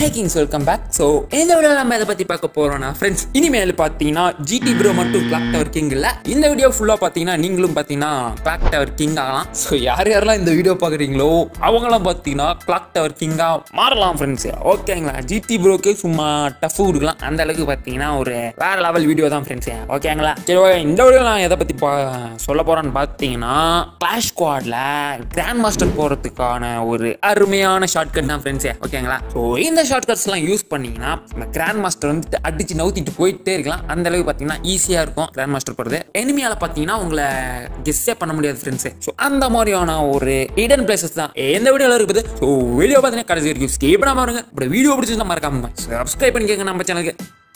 hackings welcome back so இந்த video நம்ம எதை பற்றி பார்க்க போகிறோம்னா ஃப்ரெண்ட்ஸ் இனிமேல் பார்த்தீங்கன்னா ஜிடி ப்ரோ மட்டும் கிளாக் டவர் கிங் இல்லை இந்த வீடியோ ஃபுல்லாக பார்த்தீங்கன்னா நீங்களும் பார்த்தீங்கன்னா கிளாக் டவர் கிங் ஆகலாம் ஸோ யார் யாரெல்லாம் இந்த வீடியோ பார்க்குறீங்களோ அவங்களாம் பார்த்தீங்கன்னா கிளாக் டவர் கிங்காக மாறலாம் ஃப்ரெண்ட்ஸ் ஓகேங்களா ஜிடி ப்ரோக்கு சும்மா டஃப் கொடுக்கலாம் அந்த அளவுக்கு பார்த்தீங்கன்னா ஒரு வேற லெவல் வீடியோ தான் ஃப்ரெண்ட்ஸ் ஓகேங்களா சரி ஓகே இந்த வீடியோ நான் எதை பற்றி பா சொல்ல போகிறேன்னு பார்த்தீங்கன்னா கிளாஷ் ஸ்குவாடில் கிராண்ட் மாஸ்டர் போகிறதுக்கான ஒரு அருமையான ஷார்ட்கட் தான் ஃப்ரெண்ட்ஸே ஓகேங்களா ஸோ இந்த ஷார்ட்கட்ஸ்லாம் யூஸ் பண்ணீங்கன்னா நம்ம கிராண்ட் மாஸ்டர் வந்துட்டு அடிச்சு நவுத்திட்டு போயிட்டே இருக்கலாம் அந்த அளவுக்கு பார்த்தீங்கன்னா ஈஸியாக இருக்கும் கிராண்ட் மாஸ்டர் போகிறது எனிமியால் பார்த்தீங்கன்னா உங்களை கெஸ்ஸே பண்ண முடியாது ஃப்ரெண்ட்ஸு ஸோ அந்த மாதிரியான ஒரு ஹிடன் பிளேசஸ் தான் எந்த வீடியோவில் இருக்குது ஸோ வீடியோ பார்த்தீங்கன்னா கடைசி வரைக்கும் ஸ்கிப் பண்ணாம பாருங்க இப்படி வீடியோ பிடிச்சிருந்தா மறக்காம சப்ஸ்கிரைப் பண்ணிக்கோங்க நம்ம சேனலுக்கு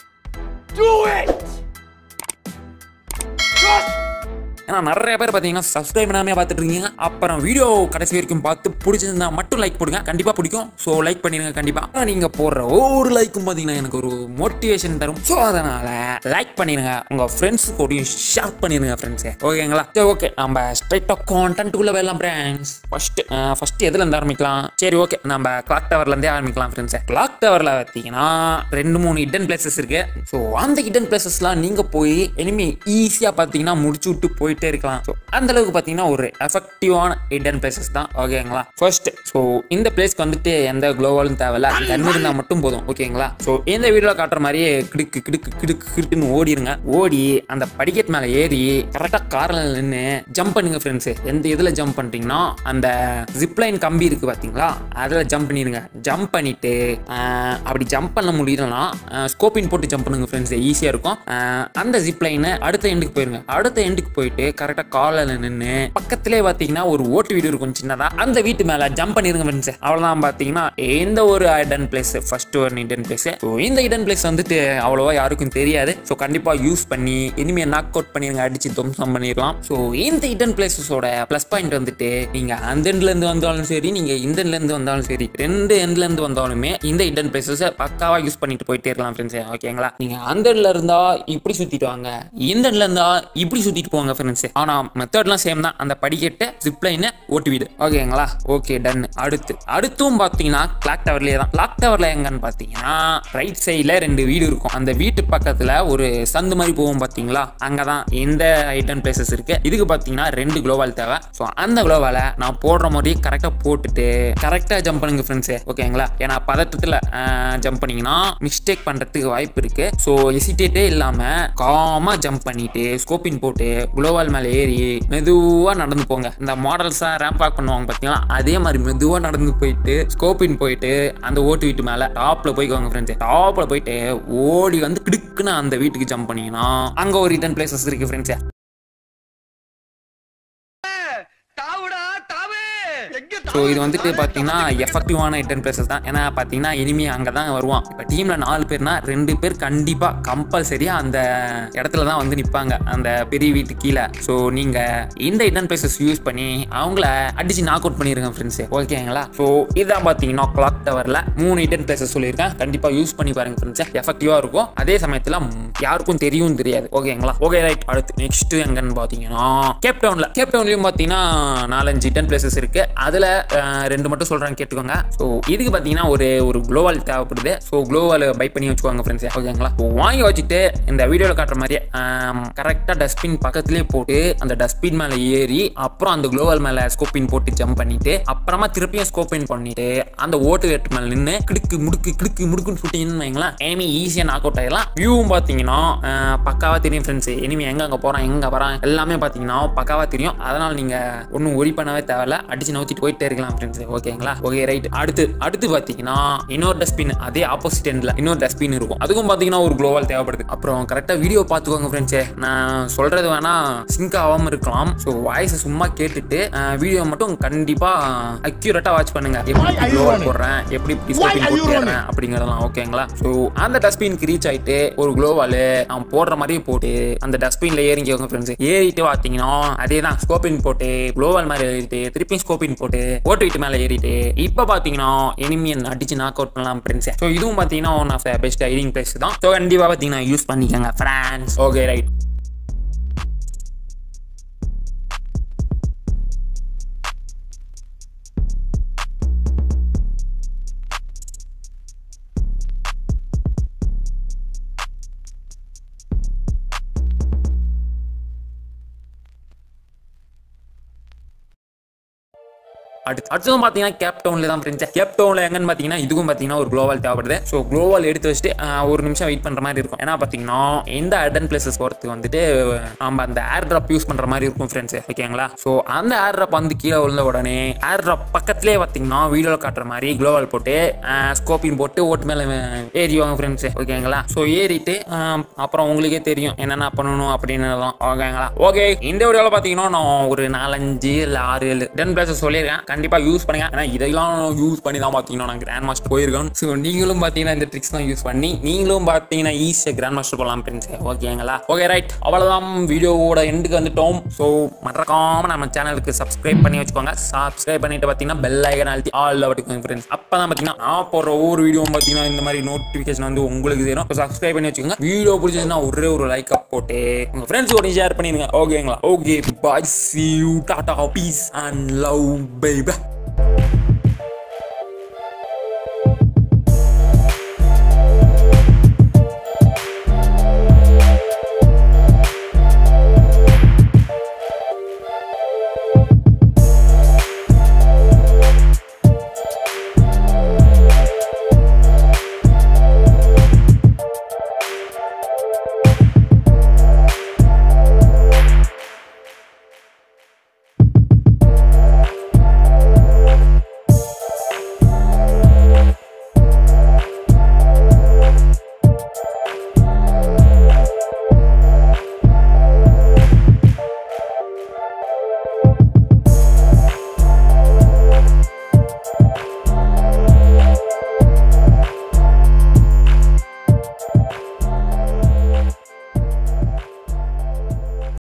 ஏன்னா நிறைய பேர் பார்த்தீங்கன்னா சப்ஸ்கிரைப் பண்ணாமே பார்த்துட்டு இருக்கீங்க அப்புறம் வீடியோ கடைசி வரைக்கும் பார்த்து பிடிச்சிருந்தா மட்டும் லைக் போடுங்க கண்டிப்பாக பிடிக்கும் ஸோ லைக் பண்ணிடுங்க கண்டிப்பாக நீங்கள் போடுற ஒவ்வொரு லைக்கும் பார்த்தீங்கன்னா எனக்கு ஒரு மோட்டிவேஷன் தரும் ஸோ அதனால் லைக் பண்ணிடுங்க உங்கள் ஃப்ரெண்ட்ஸ் கூடயும் ஷேர் பண்ணிடுங்க ஃப்ரெண்ட்ஸே ஓகேங்களா சரி ஓகே நம்ம ஸ்ட்ரைட்டாக கான்டென்ட்டுக்குள்ளே வரலாம் ஃப்ரெண்ட்ஸ் ஃபஸ்ட்டு ஃபஸ்ட்டு எதுலேருந்து ஆரம்பிக்கலாம் சரி ஓகே நம்ம கிளாக் டவர்லேருந்தே ஆரம்பிக்கலாம் ஃப்ரெண்ட்ஸே கிளாக் டவரில் பார்த்தீங்கன்னா ரெண்டு மூணு ஹிடன் பிளேசஸ் இருக்கு ஸோ அந்த ஹிடன் பிளேசஸ்லாம் நீங்கள் போய் இனிமே ஈஸியாக பார்த்தீங்கன்னா முடிச்சு விட்டு போயிட்டே இருக்கலாம் ஸோ அந்த அளவுக்கு பார்த்தீங்கன்னா ஒரு எஃபெக்டிவான ஹிடன் பிளேசஸ் தான் ஓகேங்களா ஃபர்ஸ்ட் ஸோ இந்த பிளேஸ்க்கு வந்துட்டு எந்த குளோவாலும் தேவையில்ல கண்ணு இருந்தால் மட்டும் போதும் ஓகேங்களா ஸோ இந்த வீடியோவில் காட்டுற மாதிரியே கிடுக்கு கிடுக்கு கிடுக்கு கிடுக்குன்னு ஓடிடுங்க ஓடி அந்த படிக்கட் மேலே ஏறி கரெக்டாக காரில் நின்று ஜம்ப் பண்ணுங்க ஃப்ரெண்ட்ஸு எந்த இதில் ஜம்ப் பண்ணுறீங்கன்னா அந்த ஜிப்லைன் கம்பி இருக்குது பார்த்தீங்களா அதில் ஜம்ப் பண்ணிடுங்க ஜம்ப் பண்ணிட்டு ஆஹ், அப்படி ஜம்ப் பண்ண முடியலன்னா ஸ்கோப்பின் போட்டு ஜம்ப் பண்ணுங்க ஃப்ரெண்ட்ஸ் ஈஸியாக இருக்கும் ஆஹ், அந்த ஜிப்லைனை அடுத்த எண்டுக்கு போயிருங்க அடுத்த எண்டுக்கு போயிட்டு கரெக்டாக காலில் நின்று பக்கத்திலே பார்த்தீங்கன்னா ஒரு ஓட்டு வீடு இருக்கும் சின்னதாக அந்த வீட்டு மேலே ஜம்ப் பண்ணிருங்க ஃப்ரெண்ட்ஸ் அவ்வளோதான் பார்த்தீங்கன்னா எந்த ஒரு ஹிடன் பிளேஸ் ஃபர்ஸ்ட் ஒரு ஹிடன் பிளேஸ் ஸோ இந்த ஹிடன் பிளேஸ் வந்துட்டு அவ்வளோவா யாருக்கும் தெரியாது ஸோ கண்டிப்பாக யூஸ் பண்ணி இனிமேல் நாக் அவுட் பண்ணிருங்க அடிச்சு துவம்சம் பண்ணிடலாம் ஸோ இந்த ஹிடன் பிளேசஸோட ப்ளஸ் பாயிண்ட் வந்துட்டு நீங்கள் அந்த எண்ட்ல இருந்து வந்தாலும் சரி நீங்கள் இந்த எண்ட்ல இருந்து வந்தாலும் சரி ரெண்டு எண்ட்ல இருந்து வந்தாலுமே இந்த ஹிடன் பிளேசஸை பக்காவாக யூஸ் பண்ணிட்டு போயிட்டே இருக்கலாம் ஃப்ரெண்ட்ஸ் ஓகேங்களா நீங்கள் அந்த எண்ட்ல இருந்தா இப்படி சுற்றிட்டு வாங்க இந்த எண்ட்ல இருந்தா இப்படி சுற்றிட்டு போவாங்க ஃப்ரெண்ட்ஸ் ஆனால் மெத்தட்லாம் சேம் தான் அந்த படிக்கட்டு ஜிப்லைனு ஓட்டு வீடு ஓகேங்களா ஓகே டன் அடுத்து அடுத்தும் பார்த்தீங்கன்னா கிளாக் டவர்லேயே தான் கிளாக் டவரில் எங்கன்னு பார்த்தீங்கன்னா ரைட் சைடில் ரெண்டு வீடு இருக்கும் அந்த வீட்டு பக்கத்தில் ஒரு சந்து மாதிரி போவோம் பார்த்தீங்களா அங்கே தான் இந்த ஐட்டன் பிளேசஸ் இருக்கு இதுக்கு பார்த்தீங்கன்னா ரெண்டு குளோவால் தேவை ஸோ அந்த குளோவாலை நான் போடுற மாதிரி கரெக்டாக போட்டுட்டு கரெக்டாக ஜம்ப் பண்ணுங்க ஃப்ரெண்ட்ஸு ஓகேங்களா ஏன்னா பதட்டத்தில் ஜம்ப் பண்ணீங்கன்னா மிஸ்டேக் பண்ணுறதுக்கு வாய்ப்பு இருக்கு ஸோ எசிட்டேட்டே இல்லாமல் காமாக ஜம்ப் பண்ணிட்டு ஸ்கோப்பின் போட்டு குளோவால் மேலே ஏறி மெதுவாக நடந்து போங்க இந்த மாடல்ஸாக ரேம்ப் வாக் பண்ணுவாங்க பார்த்தீங்களா அதே மாதிரி மெதுவாக நடந்து போயிட்டு ஸ்கோப்பின் போயிட்டு அந்த ஓட்டு வீட்டு மேலே டாப்பில் போய்க்கோங்க ஃப்ரெண்ட்ஸ் டாப்பில் போயிட்டு ஓடி வந்து கிடுக்குன்னு அந்த வீட்டுக்கு ஜம்ப் பண்ணீங்கன்னா அங்கே ஒரு ரிட்டன் பிளேசஸ் இருக்கு ஃப்ரெண்ட்ஸ் தாவுடா தாவு எங்க ஸோ இது வந்துட்டு பார்த்தீங்கன்னா எஃபெக்டிவான ரிட்டன் பிளேசஸ் தான் ஏன்னா பார்த்தீங்கன்னா இனிமே அங்கே தான் வருவான் இப்போ டீமில் நாலு பேர்னா ரெண்டு பேர் கண்டிப்பாக கம்பல்சரியாக அந்த இடத்துல தான் வந்து நிற்பாங்க அந்த பெரிய வீட்டு கீழே ஸோ நீங்கள் இந்த ரிட்டன் பிளேசஸ் யூஸ் பண்ணி அவங்கள அடிச்சு நாக் அவுட் பண்ணிருங்க ஃப்ரெண்ட்ஸ் ஓகேங்களா ஸோ இதான் பார்த்தீங்கன்னா கிளாக் டவரில் மூணு ரிட்டன் பிளேசஸ் சொல்லியிருக்கேன் கண்டிப்பாக யூஸ் பண்ணி பாருங்க ஃப்ரெண்ட்ஸ் எஃபெக்டிவாக இருக்கும் அதே சமயத்தில் யாருக்கும் தெரியும் தெரியாது ஓகேங்களா ஓகே ரைட் அடுத்து நெக்ஸ்ட் எங்கன்னு பார்த்தீங்கன்னா கேப் டவுனில் கேப் டவுன்லையும் பார்த்தீங்கன்னா நாலஞ்சு ரிட்டன் பிளேசஸ் இருக்கு அதில் ரெண்டு மட்டும் சொல்கிறேன் கேட்டுக்கோங்க ஸோ இதுக்கு பார்த்தீங்கன்னா ஒரு ஒரு குளோவால் தேவைப்படுது ஸோ குளோவால் பை பண்ணி வச்சுக்கோங்க ஃப்ரெண்ட்ஸ் ஓகேங்களா ஸோ வாங்கி வச்சுட்டு இந்த வீடியோவில் காட்டுற மாதிரியே கரெக்டாக டஸ்ட்பின் பக்கத்துலேயே போட்டு அந்த டஸ்ட்பின் மேலே ஏறி அப்புறம் அந்த குளோவால் மேலே ஸ்கோப்பின் போட்டு ஜம்ப் பண்ணிட்டு அப்புறமா திருப்பியும் ஸ்கோப்பின் பண்ணிட்டு அந்த ஓட்டு வேட்டு மேலே நின்று கிடுக்கு முடுக்கு கிடுக்கு முடுக்குன்னு சுட்டிங்கன்னு வைங்களேன் எனிமி ஈஸியாக நாக் அவுட் ஆகிடலாம் வியூவும் பார்த்தீங்கன்னா ஆஹ், பக்காவா தெரியும் ஃப்ரெண்ட்ஸ் எனிமி எங்க அங்கே போகிறான் எங்கே வரான் எல்லாமே பார்த்தீங்கன்னா பக்காவா தெரியும் அதனால் நீங்கள் ஒன்றும் ஒரி பண்ணவே தேவையில்ல அடிச்சு நவுத்திட்டு போயிட்டே இருக்கலாம் ஃப்ரெண்ட்ஸ் ஓகேங்களா ஓகே ரைட் அடுத்து அடுத்து பார்த்தீங்கன்னா இன்னொரு டஸ்ட்பின் அதே ஆப்போசிட் எண்டில் இன்னொரு டஸ்ட்பின் இருக்கும் அதுக்கும் பார்த்தீங்கன்னா ஒரு குளோவால் தேவைப்படுது அப்புறம் கரெக்டாக வீடியோ பார்த்துக்கோங்க ஃப்ரெண்ட்ஸே நான் சொல்றது வேணா சிங்க் ஆகாமல் இருக்கலாம் ஸோ வாய்ஸை சும்மா கேட்டுட்டு வீடியோ மட்டும் கண்டிப்பாக அக்யூரேட்டாக வாட்ச் பண்ணுங்க எப்படி குளோவால் போடுறேன் எப்படி இப்படி ஸ்கோப்பிங் போட்டுறேன் அப்படிங்கிறதெல்லாம் ஓகேங்களா ஸோ அந்த டஸ்ட்பினுக்கு ரீச் ஆயிட்டு ஒரு குளோவால் நான் போடுற மாதிரியே போட்டு அந்த டஸ்ட்பின்ல ஏறிக்கோங்க ஃப்ரெண்ட்ஸ் ஏறிட்டு பார்த்தீங்கன்னா அதே தான் ஸ்கோப்பின் போட்டு குளோவால் மாதிரி ஏறிட்டு திருப்பி ஸ்கோப்பின் போட்டு ஓட்டு வீட்டு மேலே ஏறிட்டு இப்போ பார்த்தீங்கன்னா எனிமியை அடிச்சு நாக் அவுட் பண்ணலாம் ஃப்ரெண்ட்ஸ் ஸோ இதுவும் பார்த்தீங்கன்னா one of the best hiding place தான் ஸோ கண்டிப்பாக பார்த்தீங்கன்னா யூஸ் பண்ணிக்கோங்க ஃப்ரான்ஸ் ஓகே ரைட் அடுத்து அடுத்ததும் பார்த்தீங்கன்னா கேப் டவுன்ல தான் ஃப்ரெண்ட்ஸ் கேப் டவுன்ல எங்கன்னு பார்த்தீங்கன்னா இதுக்கும் பார்த்தீங்கன்னா ஒரு குளோவால் தேவைப்படுது ஸோ குளோவால் எடுத்து வச்சுட்டு ஆஹ், ஒரு நிமிஷம் வெயிட் பண்ணுற மாதிரி இருக்கும் ஏன்னா பார்த்தீங்கன்னா எந்த அர்டன் பிளேசஸ் போகிறதுக்கு வந்துட்டு நம்ம அந்த ஏர் ட்ராப் யூஸ் பண்ணுற மாதிரி இருக்கும் ஃப்ரெண்ட்ஸ் ஓகேங்களா ஸோ அந்த ஏர் ட்ராப் வந்து கீழே விழுந்த உடனே ஏர் ட்ராப் பக்கத்துலேயே பார்த்தீங்கன்னா வீடியோவில் காட்டுற மாதிரி குளோவால் போட்டு ஸ்கோப்பிங் போட்டு ஓட்டு மேலே ஏறிவாங்க ஃப்ரெண்ட்ஸ் ஓகேங்களா ஸோ ஏறிட்டு ஆஹ், அப்புறம் உங்களுக்கே தெரியும் என்னென்ன பண்ணணும் அப்படின்னு ஓகேங்களா ஓகே இந்த வீடியோவில் பார்த்தீங்கன்னா நான் ஒரு நாலஞ்சு இல்லை ஆறு ஏழு டென் பிளேசஸ் சொல்லியிருக்கேன் கண்டிப்பாக யூஸ் பண்ணுங்க ஏன்னா இதெல்லாம் யூஸ் பண்ணி தான் பார்த்தீங்கன்னா நான் கிராண்ட் மாஸ்டர் போயிருக்கேன் ஸோ நீங்களும் பார்த்தீங்கன்னா இந்த ட்ரிக்ஸ் தான் யூஸ் பண்ணி நீங்களும் பார்த்தீங்கன்னா ஈஸியாக கிராண்ட் மாஸ்டர் போகலாம் ஃப்ரெண்ட்ஸ் ஓகேங்களா ஓகே ரைட் அவ்வளோதான் வீடியோவோட எண்டுக்கு வந்துட்டோம் ஸோ மறக்காம நம்ம சேனலுக்கு சப்ஸ்கிரைப் பண்ணி வச்சுக்கோங்க சப்ஸ்கிரைப் பண்ணிட்டு பார்த்தீங்கன்னா பெல் ஐக்கன் அழுத்தி ஆல் வட்டுக்கோங்க ஃப்ரெண்ட்ஸ் அப்போ தான் பார்த்தீங்கன்னா நான் போடுற ஒவ்வொரு வீடியோ பார்த்தீங்கன்னா இந்த மாதிரி நோட்டிஃபிகேஷன் வந்து உங்களுக்கு சேரும் சப்ஸ்கிரைப் பண்ணி வச்சுக்கோங்க வீடியோ பிடிச்சிச்சுன்னா ஒரே ஒரு லைக் போட்டு உங்கள் ஃப்ரெண்ட்ஸ் கூட ஷேர் பண்ணிடுங்க ஓகேங்களா ஓகே பாய் சி யூ டாடா பீஸ் அண்ட் லவ் பை